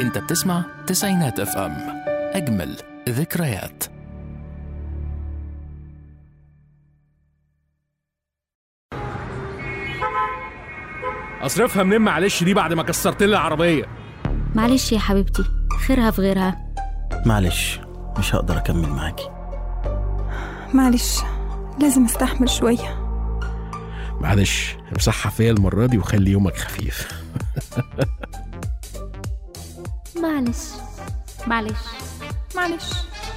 انت بتسمع تسعينات اف ام اجمل ذكريات اصرفها منين معلش دي بعد ما كسرت لي العربيه معلش يا حبيبتي خيرها في غيرها معلش مش هقدر أكمل معاكي معلش لازم استحمل شوية معلش امسحها فيا المره دي وخلي يومك خفيف معلش معلش معلش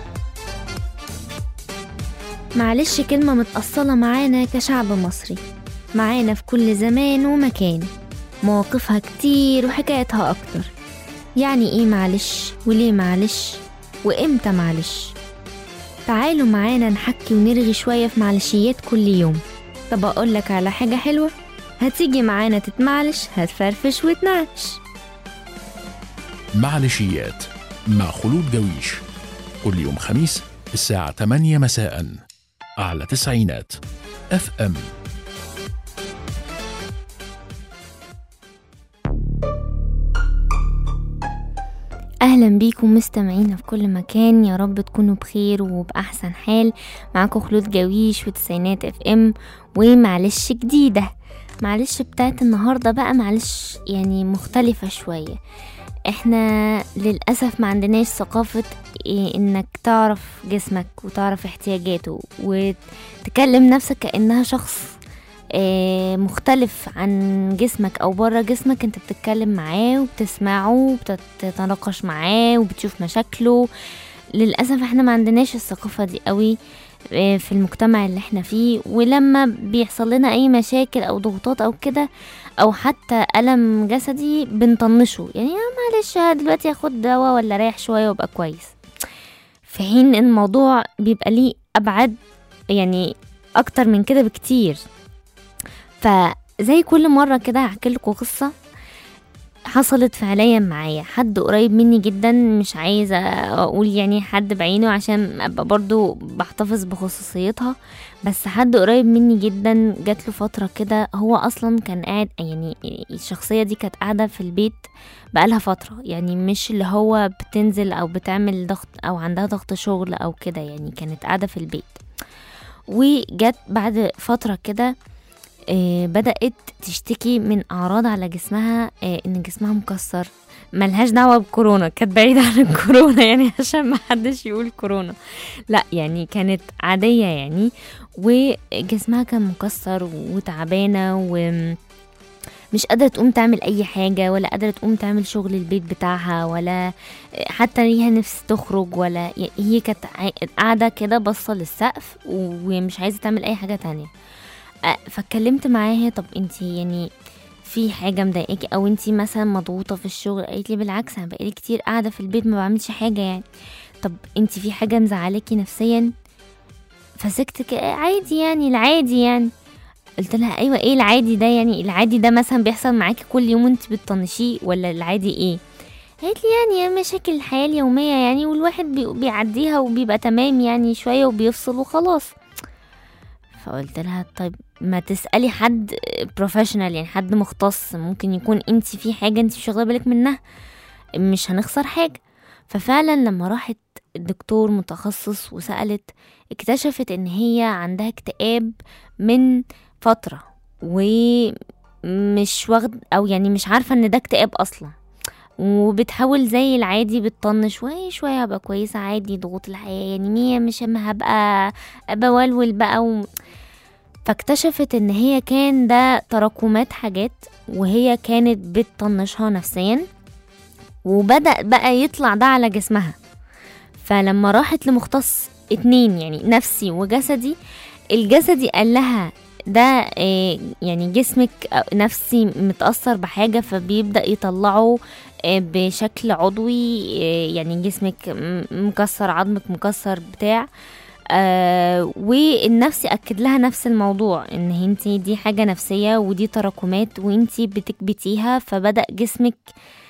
معلش كلمة متأصلة معانا كشعب مصري معانا في كل زمان ومكان مواقفها كتير وحكايتها أكتر يعني إيه معلش وليه معلش وإمتى معلش تعالوا معانا نحكي ونرغي شوية في معلشيات كل يوم طب أقولك على حاجة حلوة هتيجي معانا تتمعلش هتفرفش وتنعش معلشيات مع خلود جويش كل يوم خميس الساعة 8 مساء على تسعينات اف ام اهلا بيكم مستمعينا في كل مكان يا رب تكونوا بخير وباحسن حال معاكم خلود جويش وتسعينات اف ام ومعلش جديده معلش بتاعت النهارده بقى معلش يعني مختلفه شويه احنا للاسف ما عندناش ثقافه إيه انك تعرف جسمك وتعرف احتياجاته وتكلم نفسك كانها شخص آه، مختلف عن جسمك او بره جسمك انت بتتكلم معاه وبتسمعه وبتتناقش معاه وبتشوف مشاكله للاسف احنا ما عندناش الثقافه دي قوي آه، في المجتمع اللي احنا فيه ولما بيحصل لنا اي مشاكل او ضغوطات او كده او حتى الم جسدي بنطنشه يعني آه معلش دلوقتي اخد دواء ولا رايح شويه وابقى كويس في حين ان الموضوع بيبقى ليه ابعاد يعني اكتر من كده بكتير فزي كل مرة كده هحكي لكم قصة حصلت فعليا معايا حد قريب مني جدا مش عايزة اقول يعني حد بعينه عشان ابقى برضو بحتفظ بخصوصيتها بس حد قريب مني جدا جات له فترة كده هو اصلا كان قاعد يعني الشخصية دي كانت قاعدة في البيت بقالها فترة يعني مش اللي هو بتنزل او بتعمل ضغط او عندها ضغط شغل او كده يعني كانت قاعدة في البيت وجت بعد فترة كده آه، بدأت تشتكي من أعراض على جسمها آه، إن جسمها مكسر ملهاش دعوة بكورونا كانت بعيدة عن الكورونا يعني عشان ما حدش يقول كورونا لا يعني كانت عادية يعني وجسمها كان مكسر وتعبانة ومش قادرة تقوم تعمل أي حاجة ولا قادرة تقوم تعمل شغل البيت بتاعها ولا حتى ليها نفس تخرج ولا هي كانت عا- قاعدة كده باصة للسقف ومش عايزة تعمل أي حاجة تانية أه، فاتكلمت معاها طب انتي يعني في حاجه مضايقاكي او انتي مثلا مضغوطه في الشغل قالت لي بالعكس انا بقالي كتير قاعده في البيت ما بعملش حاجه يعني طب انتي في حاجه مزعلاكي نفسيا فسكت كده عادي يعني العادي يعني قلت لها ايوه ايه العادي ده يعني العادي ده مثلا بيحصل معاكي كل يوم وانت بتطنشيه ولا العادي ايه قالت لي يعني مشاكل الحياه اليوميه يعني والواحد بي- بيعديها وبيبقى تمام يعني شويه وبيفصل وخلاص فقلت لها طيب ما تسألي حد بروفيشنال يعني حد مختص ممكن يكون انت في حاجة انت مش واخدة بالك منها مش هنخسر حاجة ففعلا لما راحت الدكتور متخصص وسألت اكتشفت ان هي عندها اكتئاب من فترة ومش واخد او يعني مش عارفة ان ده اكتئاب اصلا وبتحاول زي العادي بتطنش شوية شوية هبقى كويسة عادي ضغوط الحياة يعني مية مش اما هبقى بولول بقى و... فاكتشفت ان هي كان ده تراكمات حاجات وهي كانت بتطنشها نفسيا وبدأ بقى يطلع ده على جسمها فلما راحت لمختص اتنين يعني نفسي وجسدي الجسدي قال لها ده آه، يعني جسمك نفسي متأثر بحاجة فبيبدأ يطلعه آه، بشكل عضوي آه، يعني جسمك م- مكسر عظمك مكسر بتاع آه والنفسي اكد لها نفس الموضوع ان انت دي حاجه نفسيه ودي تراكمات وانت بتكبتيها فبدا جسمك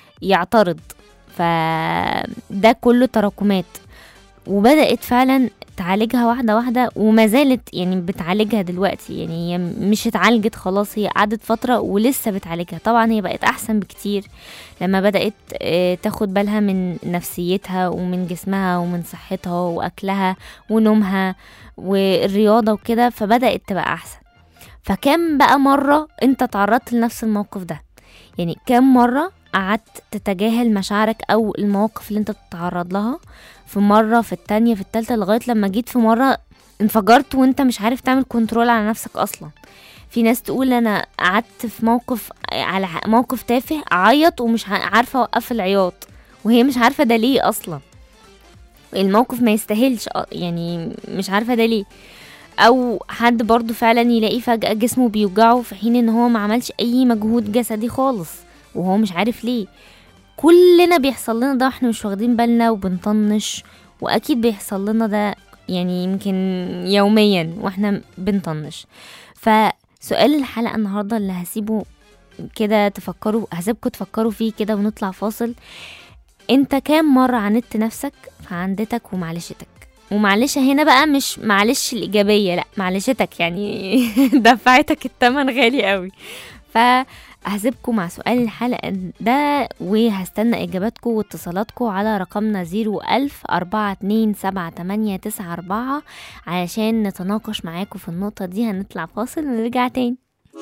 يعترض فده كله تراكمات وبدات فعلا تعالجها واحدة واحدة وما زالت يعني بتعالجها دلوقتي يعني هي مش اتعالجت خلاص هي قعدت فترة ولسه بتعالجها طبعا هي بقت أحسن بكتير لما بدأت آه، تاخد بالها من نفسيتها ومن جسمها ومن صحتها وأكلها ونومها والرياضة وكده فبدأت تبقى أحسن فكم بقى مرة انت تعرضت لنفس الموقف ده يعني كم مرة قعدت تتجاهل مشاعرك أو المواقف اللي انت بتتعرض لها في مرة في التانية في التالتة لغاية لما جيت في مرة انفجرت وانت مش عارف تعمل كنترول على نفسك أصلا في ناس تقول انا قعدت في موقف على ح- موقف تافه اعيط ومش ع- عارفه اوقف العياط وهي مش عارفه ده ليه اصلا الموقف ما يستاهلش أ- يعني مش عارفه ده ليه او حد برضو فعلا يلاقي فجأة جسمه بيوجعه في حين ان هو ما عملش اي مجهود جسدي خالص وهو مش عارف ليه كلنا بيحصل لنا ده واحنا مش واخدين بالنا وبنطنش واكيد بيحصل لنا ده يعني يمكن يوميا واحنا بنطنش فسؤال الحلقة النهاردة اللي هسيبه كده تفكروا هسيبكم تفكروا فيه كده ونطلع فاصل انت كام مرة عاندت نفسك في عندتك ومعلشتك ومعلش هنا بقى مش معلش الإيجابية لا معلشتك يعني دفعتك التمن غالي قوي فهسيبكم مع سؤال الحلقة ده وهستنى إجاباتكم واتصالاتكم على رقمنا زيرو ألف أربعة اتنين سبعة تمانية تسعة أربعة علشان نتناقش معاكم في النقطة دي هنطلع فاصل ونرجع تاني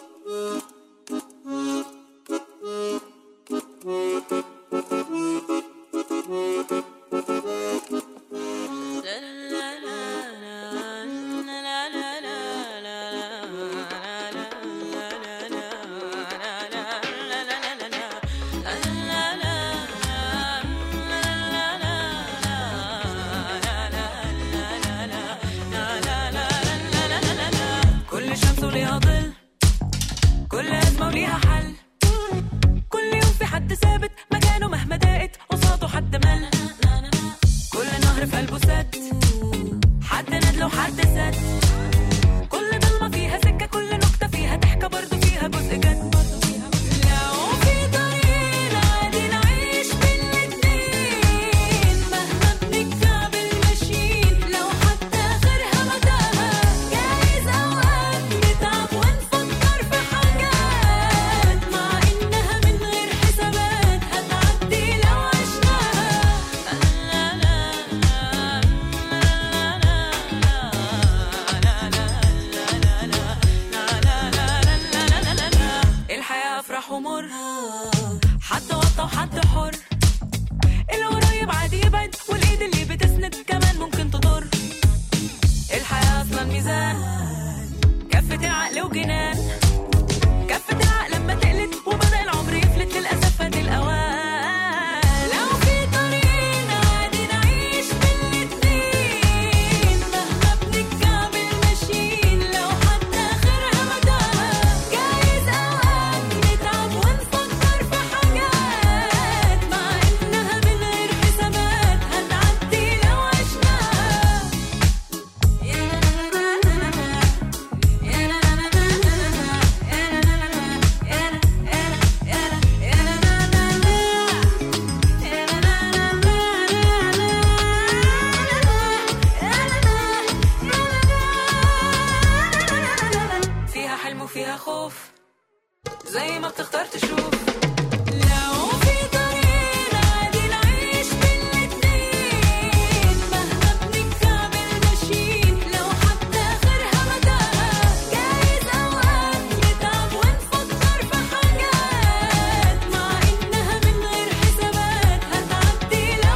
كل شمس وليها ظل كل أزمة وليها حل كل يوم في حد ثابت مكانه مهما ضاقت قصاده حد مل كل نهر في قلبه سد حد ندل وحد سد كل ضلمة فيها سكة كل نكتة فيها ضحكة برضه فيها جزء جد لو في طريق عادي نعيش بالاتنين مهما بنكعبل ماشيين لو حتى آخرها متاهة جايز أوقات نتعب ونفكر في حاجات مع إنها من غير حسابات هتعدي لو عشناها الحياة أفراح ومر حد وطى وحد حر القريب عادي يبعد والإيد اللي بتسند كمان ممكن تضر الحياة أصلا ميزان كفة العقل وجنان كفة العقل لما تقلت وبدأ العمر يفلت للأسف فات الأوان لو في طريقنا عادي نعيش بالاتنين مهما بنكعبل ماشيين لو حتى آخرها متاهة جايز أوقات نتعب ونفكر في حاجات مع إنها من غير حسابات هتعدي لو عشناها فيها حلم وفيها خوف زي ما بتختار تشوف لو في طريق عادي نعيش بالاتنين مهما بنكعبل ماشيين لو حتى آخرها متاهة جايز أوقات نتعب ونفكر في حاجات مع إنها من غير حسابات هتعدي لو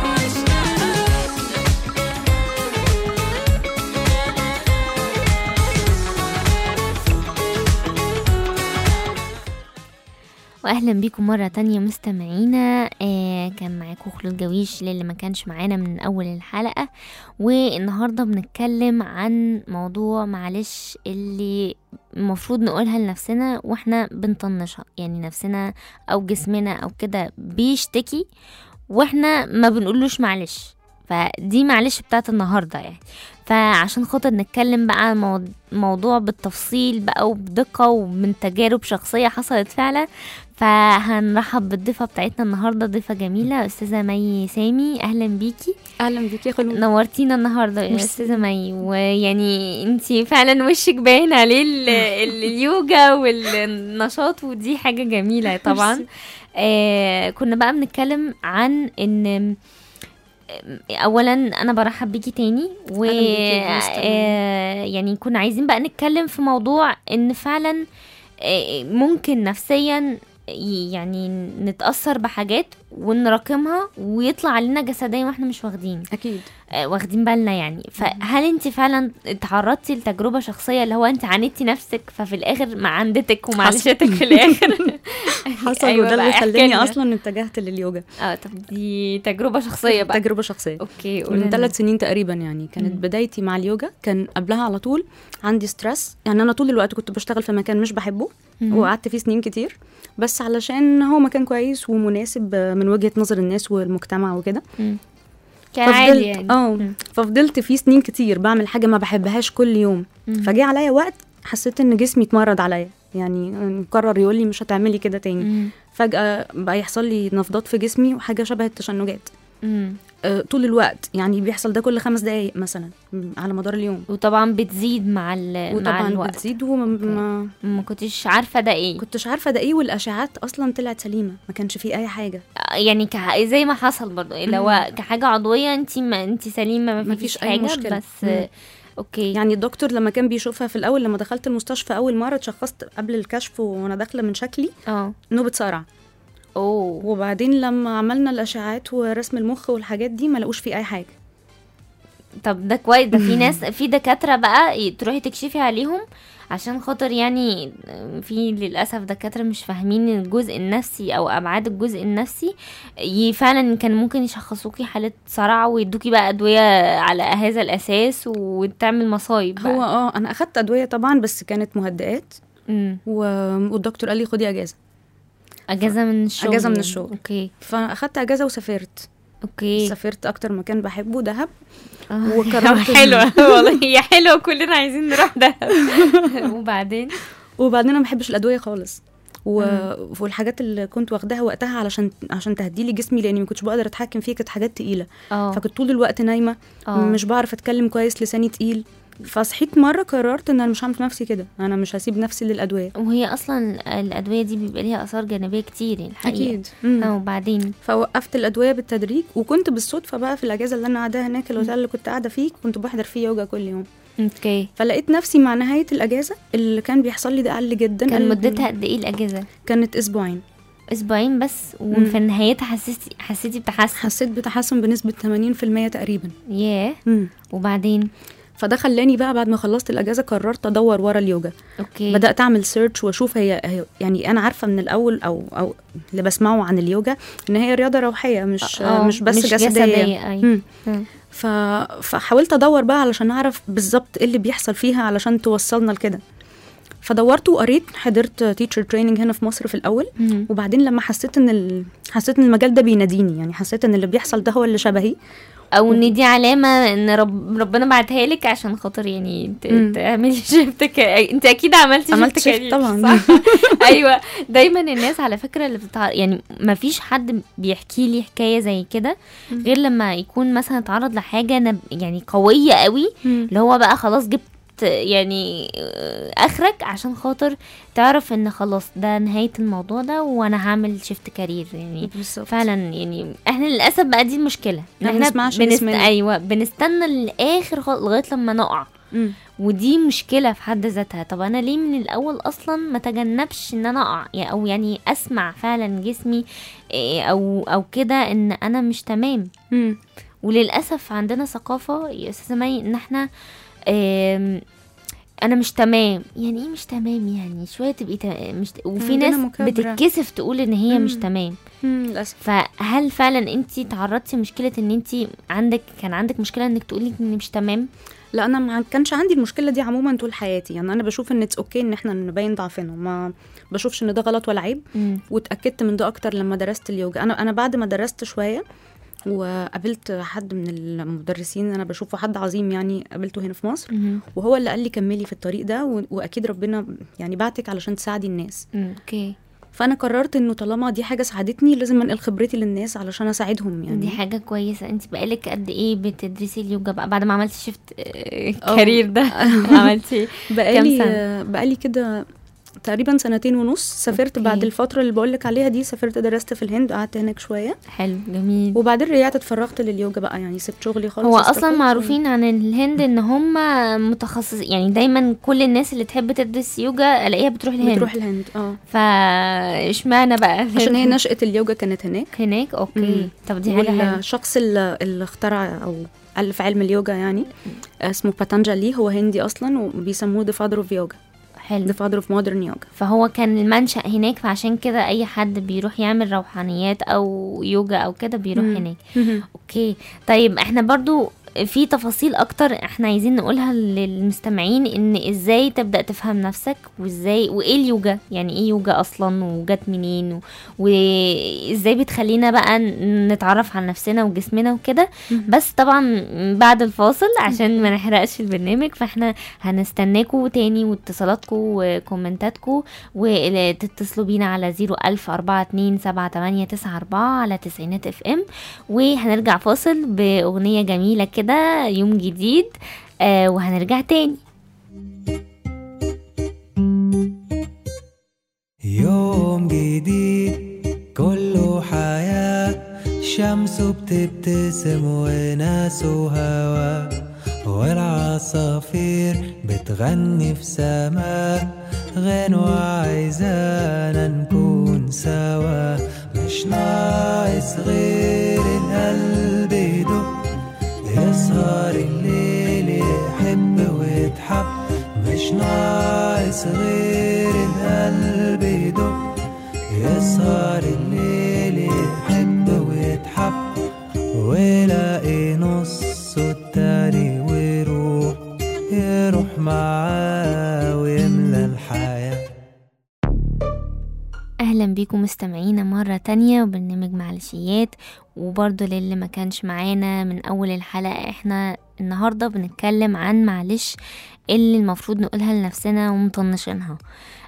واهلا بيكم مره تانية مستمعينا آه كان معاكم خلود جويش للي ما كانش معانا من اول الحلقه والنهارده بنتكلم عن موضوع معلش اللي المفروض نقولها لنفسنا واحنا بنطنشها يعني نفسنا او جسمنا او كده بيشتكي واحنا ما بنقولوش معلش فدي معلش بتاعت النهارده يعني فعشان خاطر نتكلم بقى عن مو- موضوع بالتفصيل بقى وبدقة ومن تجارب شخصية حصلت فعلا فهنرحب بالضيفة بتاعتنا النهاردة ضيفة جميلة أستاذة مي سامي أهلا بيكي اهلا بيكي يا خلود نورتينا النهارده يا ميرسي. استاذه مي ويعني انتي فعلا وشك باين عليه ال- ال- اليوجا والنشاط ودي حاجه جميله طبعا ميرسي. آه كنا بقى بنتكلم عن ان اولا انا برحب بيكي تاني و أهلا بيكي يا مستر. آه يعني كنا عايزين بقى نتكلم في موضوع ان فعلا آه، ممكن نفسيا ي- يعني نتأثر بحاجات ونراكمها ويطلع علينا جسديا واحنا مش واخدين اكيد آه، واخدين بالنا يعني فهل انت فعلا اتعرضتي لتجربه شخصيه اللي هو انت عانيتي نفسك ففي الاخر ما عندتك ومعلشتك في الاخر حصل أيوة وده بقى، اللي احكي خلاني لنا. اصلا اتجهت لليوجا اه طب دي تجربه شخصيه بقى تجربه شخصيه اوكي قولي من لنا. ثلاث سنين تقريبا يعني كانت مم. بدايتي مع اليوجا كان قبلها على طول عندي ستريس يعني انا طول الوقت كنت بشتغل في مكان مش بحبه مم. وقعدت فيه سنين كتير بس علشان هو مكان كويس ومناسب من وجهة نظر الناس والمجتمع وكده مم. كان عادي ففضلت يعني اه مم. ففضلت فيه سنين كتير بعمل حاجة ما بحبهاش كل يوم مم. فجاء عليا وقت حسيت ان جسمي اتمرد عليا يعني قرر يقول لي مش هتعملي كده تاني مم. فجأة بقى يحصل لي نفضات في جسمي وحاجة شبه التشنجات مم. آه، طول الوقت يعني بيحصل ده كل خمس دقايق مثلا م، على مدار اليوم وطبعا بتزيد مع ال مع وطبعا الوقت بتزيد وما ما ما كنتش عارفه ده ايه كنتش عارفه ده ايه والاشعاعات اصلا طلعت سليمه ما كانش فيه اي حاجه آه، يعني كح... زي ما حصل برضو اللي هو كحاجه عضويه انت ما انت سليمه ما مفيش فيش أي حاجه مشكلة. بس مم. آه، اوكي يعني الدكتور لما كان بيشوفها في الاول لما دخلت المستشفى اول مره اتشخصت قبل الكشف وانا داخله من شكلي اه نوبه صرع اوه وبعدين لما عملنا الاشعاعات ورسم المخ والحاجات دي ما لقوش فيه اي حاجه طب ده كويس ده في ناس في دكاترة بقى ي- تروحي تكشفي عليهم عشان خاطر يعني في للأسف دكاترة مش فاهمين الجزء النفسي أو أبعاد الجزء النفسي ي- فعلا كان ممكن يشخصوكي حالة صرع ويدوكي بقى أدوية على هذا الأساس وتعمل مصايب بقى. هو اه انا اخدت ادويه طبعا بس كانت مهدئات مم. و... والدكتور قال لي خدي اجازه أجازة من الشغل أجازة من يعني. الشغل. أوكي فاخدت اجازه وسافرت أوكي سافرت اكتر مكان بحبه دهب آه، وقررت- حلوة والله هي حلوة كلنا عايزين نروح ده وبعدين وبعدين انا ما بحبش الادويه خالص و... والحاجات اللي كنت واخداها وقتها علشان عشان تهدي لي جسمي لاني ما كنتش بقدر اتحكم فيه كانت حاجات تقيله اه فكنت طول الوقت نايمه آه. مش بعرف اتكلم كويس لساني تقيل فصحيت مره قررت ان انا مش هعمل في نفسي كده انا مش هسيب نفسي للادويه وهي اصلا الادويه دي بيبقى ليها اثار جانبيه كتير يعني الحقيقه اكيد مم. اه وبعدين فوقفت الادويه بالتدريج وكنت بالصدفه بقى في الاجازه اللي انا قاعده هناك الهوتيل اللي كنت قاعده فيه كنت بحضر فيه يوجا كل يوم اوكي فلقيت نفسي مع نهايه الاجازه اللي كان بيحصل لي ده قل جدا كان قل- مدتها قد ايه الاجازه كانت اسبوعين اسبوعين بس وفي نهايتها حسيتي حسيتي بتحسن حسيت بتحسن بنسبه 80% تقريبا ياه مم. وبعدين فده خلاني بقى بعد ما خلصت الاجازه قررت ادور ورا اليوجا اوكي بدات اعمل سيرش واشوف هي, هي يعني انا عارفه من الاول او او اللي بسمعه عن اليوجا ان هي رياضه روحيه مش آه، مش بس مش جسديه, جسدية، أيوة. مم. مم. ف... فحاولت ادور بقى علشان اعرف بالظبط ايه اللي بيحصل فيها علشان توصلنا لكده فدورت وقريت حضرت تيتشر تريننج هنا في مصر في الاول مم. وبعدين لما حسيت ان ال... حسيت ان المجال ده بيناديني يعني حسيت ان اللي بيحصل ده هو اللي شبهي او ان دي علامه ان رب ربنا بعتها لك عشان خاطر يعني ت- مم. تعملي شيفت ك... انت اكيد عملتي عملت شيفت shift كارير، طبعاً. صح ايوه دايما الناس على فكره اللي بتتع... يعني ما فيش حد بيحكي لي حكايه زي كده غير لما يكون مثلا اتعرض لحاجه نب... يعني قويه قوي اللي هو بقى خلاص جبت يعني آه، اخرك عشان خاطر تعرف ان خلاص ده نهايه الموضوع ده وانا هعمل شيفت كارير يعني بالظبط فعلا يعني احنا للاسف بقى دي المشكله ما احنا بنسمعش بنست... جسمنا. ايوه بنستنى للاخر خالص لغايه لما نقع مم. ودي مشكله في حد ذاتها طب انا ليه من الاول اصلا ما تجنبش ان انا اقع يعني او يعني اسمع فعلا جسمي إيه، او او كده ان انا مش تمام مم. وللاسف عندنا ثقافه يا استاذه مي ان احنا آم، انا مش تمام يعني ايه مش تمام يعني شويه تبقي تا- مش وفي عندنا ناس مكابرة. بتتكسف تقول ان هي مش مم. تمام مم. للاسف فهل فعلا انت تعرضتي مشكله ان انت عندك كان عندك مشكله انك تقولي ان مش تمام لا انا ما كانش عندي المشكله دي عموما طول حياتي يعني انا بشوف ان اتس اوكي ان احنا نبين ضعفنا ما بشوفش ان ده غلط ولا عيب مم. واتاكدت من ده اكتر لما درست اليوجا انا انا بعد ما درست شويه وقابلت حد من المدرسين انا بشوفه حد عظيم يعني قابلته هنا في مصر مهم. وهو اللي قال لي كملي في الطريق ده و- واكيد ربنا يعني بعتك علشان تساعدي الناس مم. اوكي فانا قررت انه طالما دي حاجه ساعدتني لازم انقل خبرتي للناس علشان اساعدهم يعني دي حاجة كويسة انت بقالك قد ايه بتدرسي اليوجا بقى بعد ما عملتي شفت أو- كارير ده عملتي بقالي سنة؟ بقالي كده تقريبا سنتين ونص سافرت أوكي. بعد الفتره اللي بقولك عليها دي سافرت درست في الهند قعدت هناك شويه حلو جميل وبعدين رجعت اتفرغت لليوجا بقى يعني سبت شغلي خالص هو اصلا استقلت. معروفين عن الهند ان هم متخصص يعني دايما كل الناس اللي تحب تدرس يوجا الاقيها بتروح الهند بتروح الهند اه فاشمعنى بقى عشان هي الهند؟ نشأة اليوجا كانت هناك هناك اوكي مم. طب دي حاجه حلوه والشخص اللي, اللي اخترع او ألف علم اليوجا يعني اسمه باتانجالي هو هندي اصلا وبيسموه ذا فادر اوف يوجا حلو ذا فادر اوف مودرن يوجا فهو كان المنشأ هناك فعشان كده اي حد بيروح يعمل روحانيات او يوجا او كده بيروح مم. هناك اوكي طيب احنا برضو في تفاصيل اكتر احنا عايزين نقولها للمستمعين ان ازاي تبدأ تفهم نفسك وازاي وايه اليوجا يعني ايه يوجا اصلا وجت منين و- وازاي بتخلينا بقى ن- نتعرف على نفسنا وجسمنا وكده بس طبعا بعد الفاصل عشان ما نحرقش البرنامج فاحنا هنستناكوا تاني واتصالاتكم وكومنتاتكم وتتصلوا بينا على 010427894 على تسعينات اف ام وهنرجع فاصل بأغنية جميلة كده يوم جديد آه وهنرجع تاني يوم جديد كله حياة شمسه بتبتسم وناس وهوا والعصافير بتغني في سما غنوة عايزانا نكون سوا مش ناقص غير القلب يدق يسهر الليل يحب ويتحب مش ناقص غير القلب يدق يسهر الليل يحب ويتحب ويلاقي نصه التاني ويروح يروح معاه ويملى الحياه اهلا بيكم مستمعينا مرة تانية وبرنامج معلشيات وبرضه للي ما كانش معانا من اول الحلقة احنا النهاردة بنتكلم عن معلش اللي المفروض نقولها لنفسنا ومطنشينها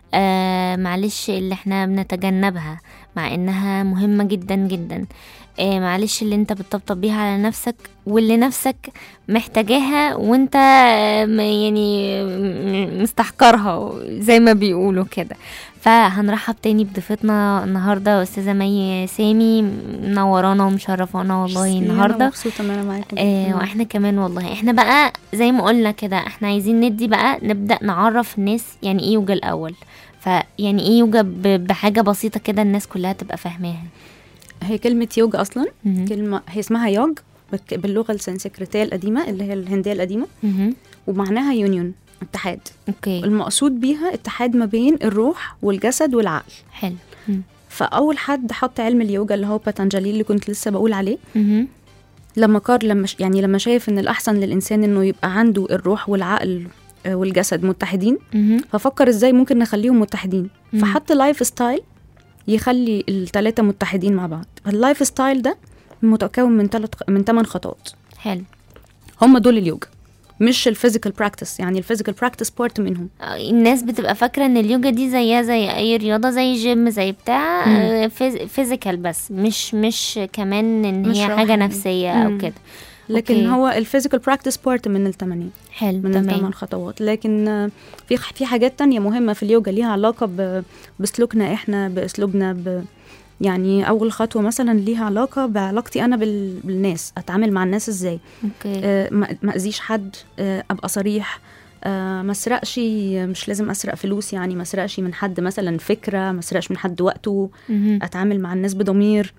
آه معلش اللي احنا بنتجنبها مع انها مهمة جدا جدا آه معلش اللي انت بتطبطب بيها على نفسك واللي نفسك محتاجاها وانت آه، م- يعني م- مستحقرها زي ما بيقولوا كده فهنرحب تاني بضيفتنا النهارده استاذه مي سامي منورانا ومشرفانا والله ميرسي، أنا النهارده مبسوطه ان انا معاكم آه واحنا كمان والله احنا بقى زي ما قلنا كده احنا عايزين ندي بقى نبدا نعرف الناس يعني ايه يوجا الاول فيعني ايه يوجا ب- بحاجه بسيطه كده الناس كلها تبقى فاهماها هي كلمه يوجا اصلا مهم. كلمه هي اسمها يوج بك- باللغه السنسكريتيه القديمه اللي هي الهنديه القديمه مهم. ومعناها يونيون اتحاد اوكي المقصود بيها اتحاد ما بين الروح والجسد والعقل حلو مم. فاول حد حط علم اليوجا اللي هو باتانجالي اللي كنت لسه بقول عليه مهم. لما قار لما ش- يعني لما شايف ان الاحسن للانسان انه يبقى عنده الروح والعقل آه، والجسد متحدين مهم. ففكر ازاي ممكن نخليهم متحدين مم. فحط لايف ستايل يخلي الثلاثه متحدين مع بعض اللايف ستايل ده متكون من ثلاث من ثمان خطوات حلو هم دول اليوجا مش الفيزيكال براكتس يعني الفيزيكال براكتس بارت منهم آه، الناس بتبقى فاكره ان اليوجا دي زيها زي اي رياضه زي جيم زي بتاع آه، فيز- فيزيكال بس مش مش كمان ان مش هي حاجه روحاني. نفسيه او مم. كده لكن أوكي. هو الفيزيكال براكتس بارت من الثمانيه حلو من الثمان تمام خطوات لكن آه، في في حاجات تانية مهمة في اليوجا ليها علاقة ب- بسلوكنا احنا باسلوبنا ب يعني اول خطوة مثلا ليها علاقة بعلاقتي انا بال- بالناس اتعامل مع الناس ازاي اوكي آه، ما ما اذيش حد آه، ابقى صريح آه، ما اسرقش مش لازم اسرق فلوس يعني ما اسرقش من حد مثلا فكرة ما اسرقش من حد وقته مهم. اتعامل مع الناس بضمير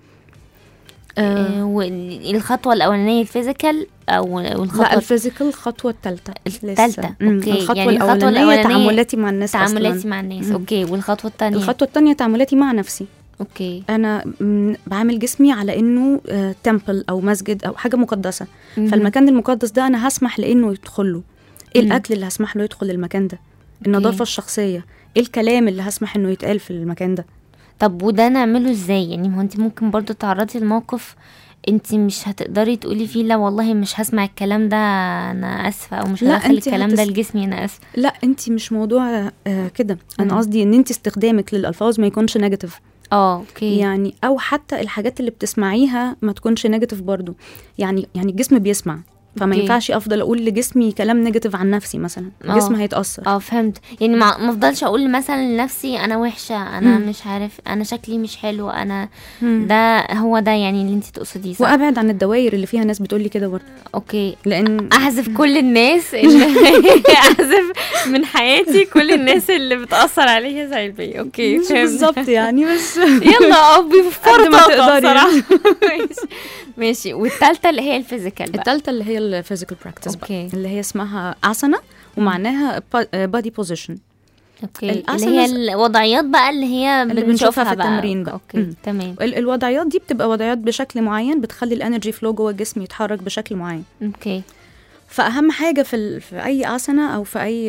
آه، آه، والخطوه الاولانيه الفيزيكال او والخطوه لا الفيزيكال الخطوة الثالثة التالتة، أوكي. الخطوة يعني الخطوة الأولانية الأولانية تعاملاتي مع الناس تعاملاتي أصلاً. مع الناس مم. اوكي والخطوه الثانيه الخطوة التانية تعاملاتي مع نفسي اوكي أنا م- بعامل جسمي على إنه تمبل أو مسجد أو حاجة مقدسة مهم. فالمكان المقدس ده أنا هسمح لإنه يدخل له إيه مم. الأكل اللي هسمح له يدخل المكان ده النظافة الشخصية إيه الكلام اللي هسمح إنه يتقال في المكان ده طب وده نعمله ازاي يعني ما هو انت ممكن برضو تعرضي لموقف انت مش هتقدري تقولي فيه لا والله مش هسمع الكلام ده انا اسفه او مش لا، هدخل انت الكلام ده هتس- لجسمي انا اسفه لا انت مش موضوع آه كده انا مم. قصدي ان انت استخدامك للالفاظ ما يكونش نيجاتيف اه اوكي يعني او حتى الحاجات اللي بتسمعيها ما تكونش نيجاتيف برضو يعني يعني الجسم بيسمع فما اوكي. ينفعش افضل اقول لجسمي كلام نيجاتيف عن نفسي مثلا اه. الجسم هيتاثر اه فهمت يعني ما ما افضلش اقول مثلا لنفسي انا وحشه انا مم. مش عارف انا شكلي مش حلو انا مم. ده هو ده يعني اللي انت تقصديه صح وابعد عن الدوائر اللي فيها ناس بتقولي كده برضه اوكي لان احذف كل الناس اللي احذف من حياتي كل الناس اللي بتاثر عليا سلبي اوكي مش فهمت. بالظبط يعني بس يلا اه بفرط ما تقدري. بصراحه ماشي ماشي والتالتة اللي هي الفيزيكال بقى الثالثه اللي هي الفيزيكال براكتس أوكي. اللي هي اسمها اسنا ومعناها بادي بوزيشن اوكي اللي الأصل هي نز- الوضعيات بقى اللي هي اللي بنشوفها في بقى. التمرين بقى. اوكي مم. تمام الوضعيات دي بتبقى وضعيات بشكل معين بتخلي الانرجي فلو جوه الجسم يتحرك بشكل معين اوكي فاهم حاجه في ال... في اي اسنا او في اي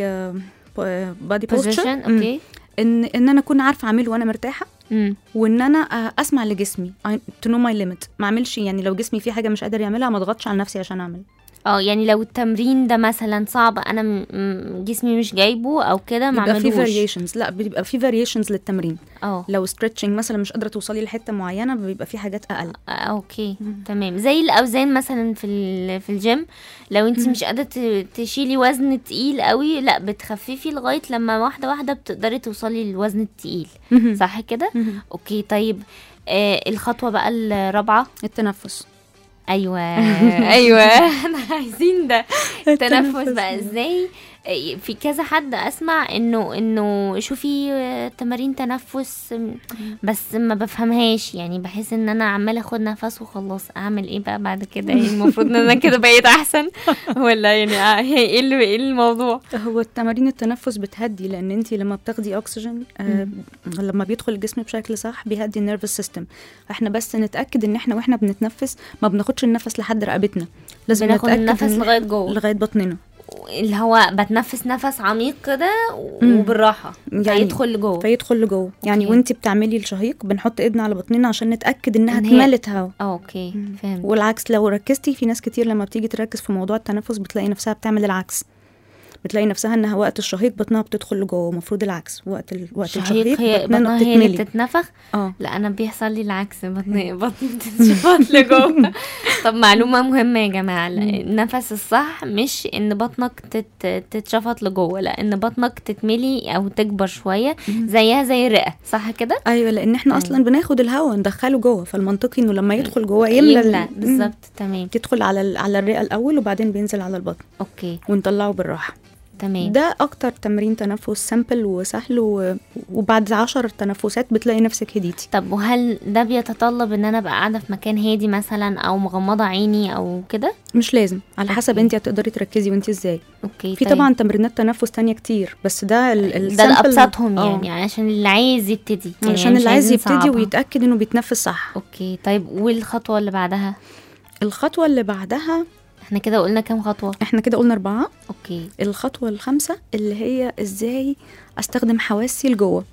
بادي بوزيشن بوزيشن اوكي ان ان انا اكون عارفه اعمله وانا مرتاحه امم وان انا آه، اسمع لجسمي تو نو ماي ليميت ما اعملش يعني لو جسمي فيه حاجه مش قادر يعملها ما اضغطش على نفسي عشان اعمل اه يعني لو التمرين ده مثلا صعب انا م- م- جسمي مش جايبه او كده ما يبقى في اعملوش فاريشنز لا بيبقى في فاريشنز للتمرين اه لو ستريتشنج مثلا مش قادره توصلي لحته معينه بيبقى في حاجات اقل آه، اوكي تمام زي الاوزان مثلا في ال- في الجيم لو انت مش قادره ت- تشيلي وزن تقيل قوي لا بتخففي لغايه لما واحده واحده بتقدري توصلي للوزن التقيل صح كده مهم. اوكي طيب آه الخطوه بقى الرابعه التنفس ايوه ايوه احنا عايزين ده التنفس بقى ازاي آه، في كذا حد اسمع انه انه شوفي آه، تمارين تنفس م، بس ما بفهمهاش يعني بحس ان انا عماله اخد نفس وخلاص اعمل ايه بقى بعد كده يعني المفروض ان انا كده بقيت احسن ولا يعني آه، هي ايه اللي ايه الموضوع هو التمارين التنفس بتهدي لان انت لما بتاخدي اكسجين آه لما بيدخل الجسم بشكل صح بيهدي النيرفس سيستم احنا بس نتاكد ان احنا واحنا بنتنفس ما بناخدش النفس لحد رقبتنا لازم بناخد نتاكد النفس إن- لغايه جوه لغايه بطننا اللي هو بتنفس نفس عميق كده مم. وبالراحه يعني فيدخل لجوه فيدخل لجوه يعني أوكي. وانت بتعملي الشهيق بنحط ايدنا على بطننا عشان نتاكد انها إن هي- اتملت هوا اه اوكي فهمت والعكس لو ركزتي في ناس كتير لما بتيجي تركز في موضوع التنفس بتلاقي نفسها بتعمل العكس بتلاقي نفسها انها وقت الشهيق بطنها بتدخل لجوه المفروض العكس وقت ال... وقت شهيق الشهيق هي بطننا بطنها هي اللي بتتملي بتتنفخ اه لا انا بيحصل لي العكس بطني بطني بتتشفط لجوه طب معلومه مهمه يا جماعه لا، النفس الصح مش ان بطنك تت... تتشفط لجوه لا ان بطنك تتملي او تكبر شويه زيها زي الرئه صح كده ايوه لان احنا أيوة. اصلا بناخد الهواء ندخله جوه فالمنطقي انه لما يدخل جوه يملى ال- يملى مم. بالظبط تمام يدخل على ال- على الرئه الاول وبعدين بينزل على البطن اوكي ونطلعه بالراحه تمام ده اكتر تمرين تنفس سامبل وسهل و... وبعد عشر تنفسات بتلاقي نفسك هديتي طب وهل ده بيتطلب ان انا ابقى قاعده في مكان هادي مثلا او مغمضه عيني او كده مش لازم على حسب أوكي. انت هتقدري تركزي وانت ازاي اوكي في طيب. طبعا تمرينات تنفس تانية كتير بس ده ال... ال ده sample- الابسطهم آه. يعني عشان اللي عايز يبتدي يعني علشان مش اللي عايز عايزين يبتدي نصعبها. ويتاكد انه بيتنفس صح اوكي طيب والخطوه اللي بعدها الخطوه اللي بعدها احنا كده قلنا كام خطوه احنا كده قلنا اربعه اوكي الخطوه الخامسه اللي هي ازاي استخدم حواسي لجوه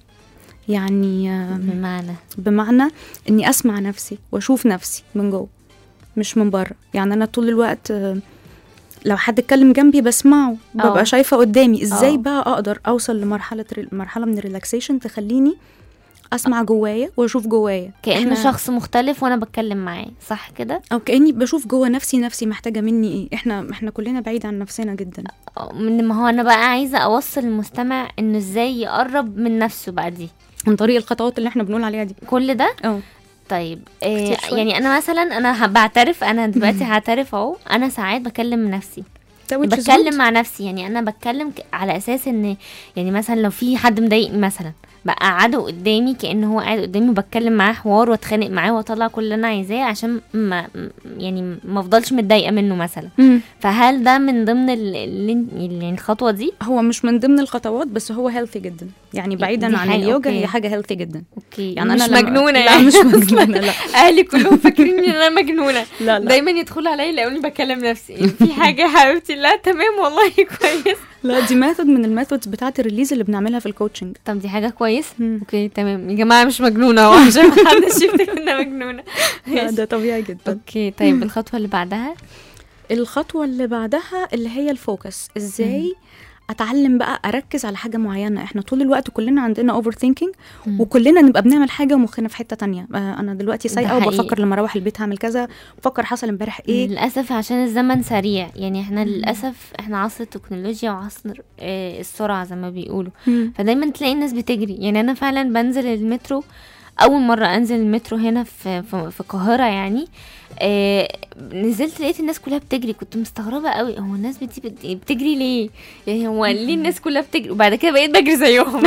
يعني آه، بمعنى بمعنى اني اسمع نفسي واشوف نفسي من جوه مش من بره يعني انا طول الوقت آه، لو حد اتكلم جنبي بسمعه أه. ببقى شايفه قدامي ازاي أه. بقى اقدر اوصل لمرحله ري- مرحله من الريلاكسيشن تخليني اسمع جوايا واشوف جوايا كأنه إحنا- شخص مختلف وانا بتكلم معاه صح كده او كاني بشوف جوه نفسي نفسي محتاجه مني ايه احنا احنا كلنا بعيد عن نفسنا جدا أه، من ما هو انا بقى عايزه اوصل المستمع انه ازاي يقرب من نفسه بعد دي عن طريق الخطوات اللي احنا بنقول عليها دي كل ده اه طيب إيه كتير شوية. يعني انا مثلا انا ه- بعترف انا دلوقتي هعترف اهو انا ساعات بكلم نفسي ده which is بتكلم good. مع نفسي يعني انا بتكلم ك- على اساس ان يعني مثلا لو في حد مضايقني مثلا بقعده قدامي كانه هو قاعد قدامي وبتكلم معاه حوار واتخانق معاه واطلع كل اللي انا عايزاه عشان ما م- يعني ما افضلش متضايقه منه مثلا مم. فهل ده من ضمن ال- ال- يعني الخطوه دي هو مش من ضمن الخطوات بس هو هيلثي جدا يعني بعيدا دي عن حاجة- اليوجا أوكي. هي حاجه هيلثي جدا اوكي يعني مش انا لما- مجنونه لا يعني مش مجنونه لا اهلي كلهم فاكرين ان انا مجنونه لا لا دايما يدخلوا عليا يلاقوني بكلم نفسي في حاجه يا حبيبتي لا تمام والله كويس لا دي ميثود من الميثودز بتاعت الريليز اللي بنعملها في الكوتشنج طب دي حاجه كويسه مم. اوكي تمام يا جماعه مش مجنونه اهو عشان محدش يفتكر ان انا مجنونه لا ده طبيعي جدا اوكي طيب الخطوه اللي بعدها الخطوه اللي بعدها اللي هي الفوكس ازاي اتعلم بقى اركز على حاجه معينه احنا طول الوقت كلنا عندنا اوفر ثينكينج مم. وكلنا نبقى بنعمل حاجه ومخنا في حته تانية آه انا دلوقتي ده سايقه حقيقي. وبفكر لما اروح البيت هعمل كذا بفكر حصل امبارح ايه للاسف عشان الزمن سريع يعني احنا للاسف احنا عصر التكنولوجيا وعصر آه، السرعه زي ما بيقولوا مم. فدايما تلاقي الناس بتجري يعني انا فعلا بنزل المترو اول مره انزل المترو هنا في في, في القاهره يعني آه نزلت لقيت الناس كلها بتجري كنت مستغربه قوي هو الناس بتي بت- بتجري ليه يعني هو ليه الناس كلها بتجري وبعد كده بقيت بجري زيهم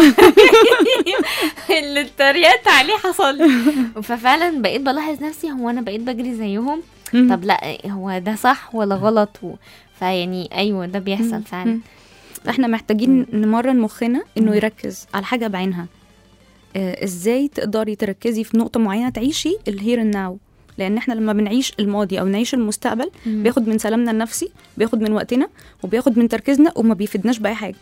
اللي اتريقت عليه حصل لي. ففعلا بقيت بلاحظ نفسي هو انا بقيت بجري زيهم مم. طب لا هو ده صح ولا غلط و... فيعني ايوه ده بيحصل فعلا مم. احنا محتاجين نمرن مخنا انه يركز على حاجه بعينها آه ازاي تقدري تركزي في نقطه معينه تعيشي الهير اند ناو لان احنا لما بنعيش الماضي او نعيش المستقبل مم. بياخد من سلامنا النفسي بياخد من وقتنا وبياخد من تركيزنا وما بيفيدناش باي حاجه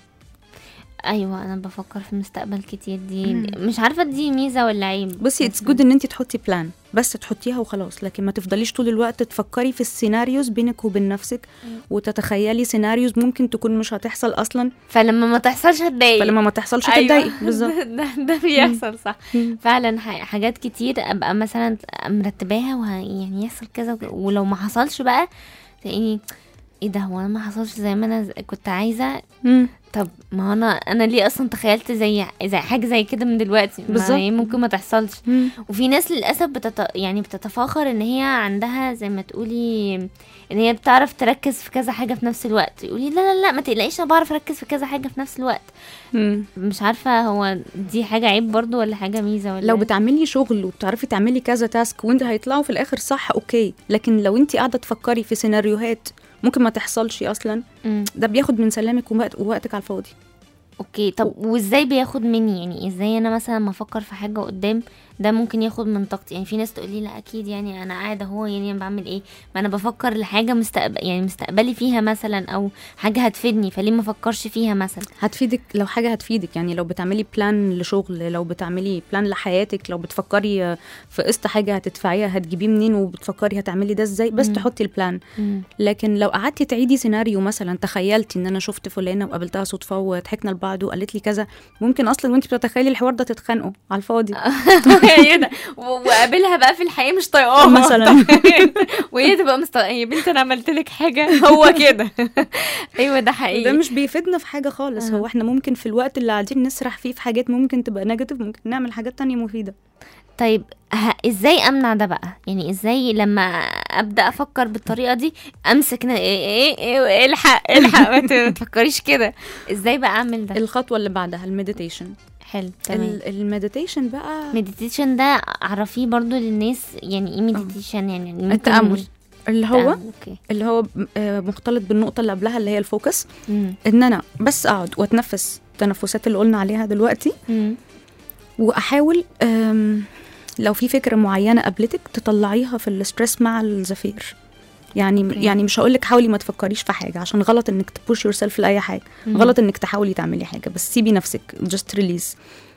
ايوه انا بفكر في المستقبل كتير دي مم. مش عارفه دي ميزه ولا عيب بصي اتس جود ان انت تحطي بلان بس تحطيها وخلاص لكن ما تفضليش طول الوقت تفكري في السيناريوز بينك وبين نفسك وتتخيلي سيناريوز ممكن تكون مش هتحصل اصلا فلما ما تحصلش هتضايق فلما ما تحصلش أيوة. تتضايقي بالظبط ده, ده, ده بيحصل صح مم. فعلا ح- حاجات كتير ابقى مثلا مرتباها وه يعني يحصل كذا وك- ولو ما حصلش بقى تلاقيني ايه ده هو انا ما حصلش زي ما انا ز- كنت عايزه مم. طب ما انا انا ليه اصلا تخيلت زي زي حاجه زي كده من دلوقتي ما بالظبط. هي ممكن ما تحصلش مم. وفي ناس للاسف بتت... يعني بتتفاخر ان هي عندها زي ما تقولي ان هي بتعرف تركز في كذا حاجه في نفس الوقت يقولي لا لا لا ما تقلقيش انا بعرف اركز في كذا حاجه في نفس الوقت مم. مش عارفه هو دي حاجه عيب برضو ولا حاجه ميزه ولا لو إيه؟ بتعملي شغل وبتعرفي تعملي كذا تاسك وانت هيطلعوا في الاخر صح اوكي لكن لو انت قاعده تفكري في سيناريوهات ممكن ما تحصلش اصلا مم. ده بياخد من سلامك ووقت- ووقتك على الفاضي اوكي طب وازاي بياخد مني يعني ازاي انا مثلا ما افكر في حاجه قدام ده ممكن ياخد من طاقتي يعني في ناس تقول لي لا اكيد يعني انا قاعده اهو يعني انا بعمل ايه ما انا بفكر لحاجه مستقبل يعني مستقبلي فيها مثلا او حاجه هتفيدني فليه ما افكرش فيها مثلا هتفيدك لو حاجه هتفيدك يعني لو بتعملي بلان لشغل لو بتعملي بلان لحياتك لو بتفكري آه، في قسط حاجه هتدفعيها هتجيبيه منين وبتفكري هتعملي ده ازاي بس مم. تحطي البلان مم. لكن لو قعدتي تعيدي سيناريو مثلا تخيلتي ان انا شفت فلانه وقابلتها صدفه وضحكنا لبعض وقالت لي كذا ممكن اصلا وانت بتتخيلي الحوار ده تتخانقوا على الفاضي ايه ده و- وقابلها بقى في الحقيقه مش طايقاها مثلا. وهي تبقى مستغربه يا بنتي انا عملت لك حاجه هو كده ايوه ده حقيقي ده مش بيفيدنا في حاجه خالص أها. هو احنا ممكن في الوقت اللي قاعدين نسرح فيه في حاجات ممكن تبقى نيجاتيف ممكن نعمل حاجات تانية مفيده طيب ه- ازاي امنع ده بقى يعني ازاي لما ابدا افكر بالطريقه دي امسك ن- ايه ايه ايه الحق الحق ما ت- ما تفكريش كده ازاي بقى اعمل ده الخطوه اللي بعدها المديتيشن حلو تمام المديتيشن بقى مديتيشن ده عرفيه برضو للناس يعني ايه مديتيشن يعني ممكن التامل مش- اللي هو تأمل، اوكي اللي هو آه، مختلط بالنقطه اللي قبلها اللي هي الفوكس مم. ان انا بس اقعد واتنفس التنفسات اللي قلنا عليها دلوقتي مم. واحاول أم، لو في فكره معينه قابلتك تطلعيها في الستريس مع الزفير يعني أوكي. يعني مش هقول لك حاولي ما تفكريش في حاجه عشان غلط انك تبوش يور سيلف لاي حاجه مم. غلط انك تحاولي تعملي حاجه بس سيبي نفسك جاست ريليز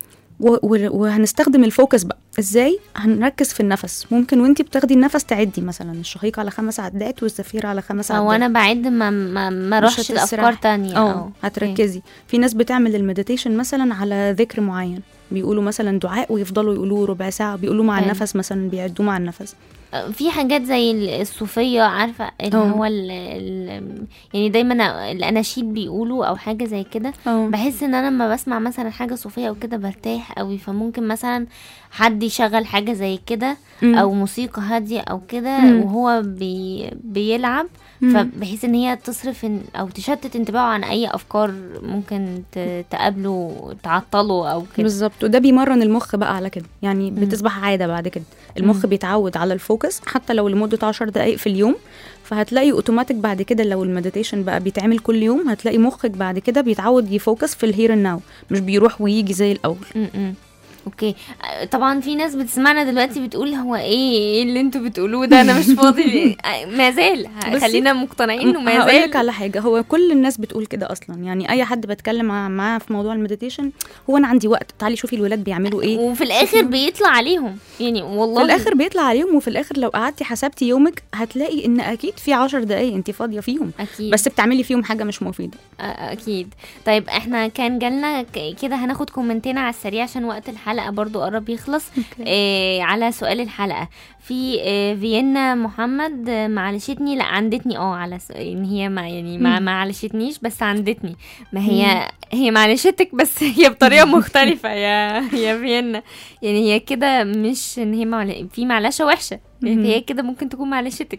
وهنستخدم الفوكس بقى ازاي هنركز في النفس ممكن وانتي بتاخدي النفس تعدي مثلا الشهيق على خمس عدات والزفير على خمس عدات او انا بعد ما ما, ما مش اروحش لافكار هتسرحي. تانية اه أو- هتركزي في ناس بتعمل المديتيشن مثلا على ذكر معين بيقولوا مثلا دعاء ويفضلوا يقولوه ربع ساعه بيقولوا مع حلو. النفس مثلا بيعدوه مع النفس في حاجات زي ال- الصوفية عارفة اللي اه. هو ال ال يعني دايما الأناشيد بيقولوا أو حاجة زي كده اه بحس ان انا لما بسمع مثلا حاجه صوفيه او كده برتاح قوي فممكن مثلا حد يشغل حاجه زي كده مم. او موسيقى هاديه او كده مم. وهو بي بيلعب مم. فبحيث ان هي تصرف إن- او تشتت انتباهه عن اي افكار ممكن ت- تقابله تعطله او كده بالظبط وده بيمرن المخ بقى على كده يعني بتصبح عاده بعد كده المخ مم. بيتعود على الفوكس حتى لو لمده 10 دقائق في اليوم فهتلاقي اوتوماتيك بعد كده لو المديتيشن بقى بيتعمل كل يوم هتلاقي مخك بعد كده بيتعود يفوكس في الهير ناو مش بيروح ويجي زي الاول م-م. اوكي آه، طبعا في ناس بتسمعنا دلوقتي بتقول هو ايه ايه اللي انتوا بتقولوه ده انا مش فاضي آه، ما زال بصي، خلينا مقتنعين انه ما هقول لك زال على حاجه هو كل الناس بتقول كده اصلا يعني اي حد بتكلم مع- معاه في موضوع المديتيشن هو انا عندي وقت تعالي شوفي الولاد بيعملوا ايه وفي الاخر بيطلع عليهم يعني والله في الاخر بيطلع عليهم وفي الاخر لو قعدتي حسبتي يومك هتلاقي ان اكيد في عشر دقايق انت فاضيه فيهم اكيد بس بتعملي فيهم حاجه مش مفيده آه، اكيد طيب احنا كان جالنا ك- كده هناخد كومنتين على السريع عشان وقت الحلقه برضو قرب يخلص آه على سؤال الحلقه في آه فيينا محمد آه، معلشتني لا عندتني اه على س... ان هي ما يعني ما مم. معلشتنيش بس عندتني ما هي هي معلشتك بس هي بطريقه مختلفه يا يا فيينا يعني هي كده مش ان هي معل... في معلشه وحشه مم. هي كده ممكن تكون معلشتك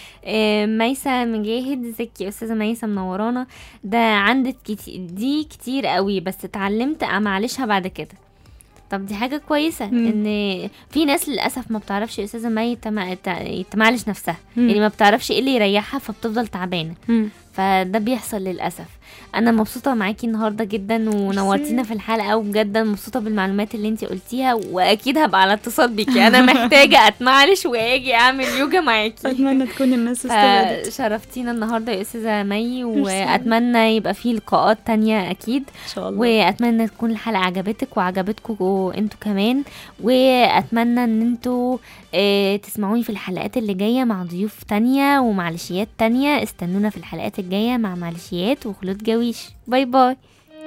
آه، ميسة مجاهد ازيك يا استاذه ميسة منورانا ده عندك كتير دي كتير قوي بس اتعلمت امعلشها بعد كده طب دي حاجه كويسه مم. ان في ناس للاسف ما بتعرفش يا استاذه مي تم- ت- تمعلش نفسها مم. يعني ما بتعرفش ايه اللي يريحها فبتفضل تعبانه مم. فده بيحصل للاسف انا مبسوطه معاكي النهارده جدا ونورتينا في الحلقه وبجد مبسوطه بالمعلومات اللي انت قلتيها واكيد هبقى على اتصال بيكي انا محتاجه اتمعلش واجي اعمل يوجا معاكي اتمنى تكون الناس استفادت فشرفتينا النهارده يا استاذه مي ميرسي. واتمنى يبقى في لقاءات تانية اكيد ان شاء الله واتمنى تكون الحلقه عجبتك وعجبتكم انتوا كمان واتمنى ان انتوا آه، تسمعوني في الحلقات اللي جايه مع ضيوف تانية ومعلشيات تانية استنونا في الحلقات الجايه مع معلشيات وخلود جويش باي باي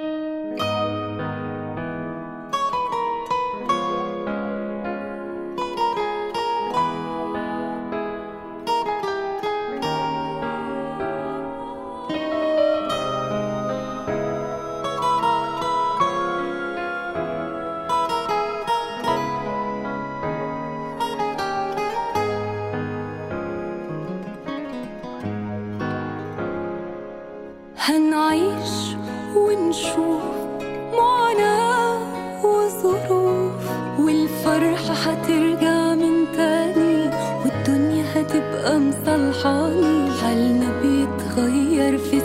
هنعيش ونشوف معاناة وظروف والفرحة هترجع من تاني والدنيا هتبقى مصلحاني حالنا بيتغير في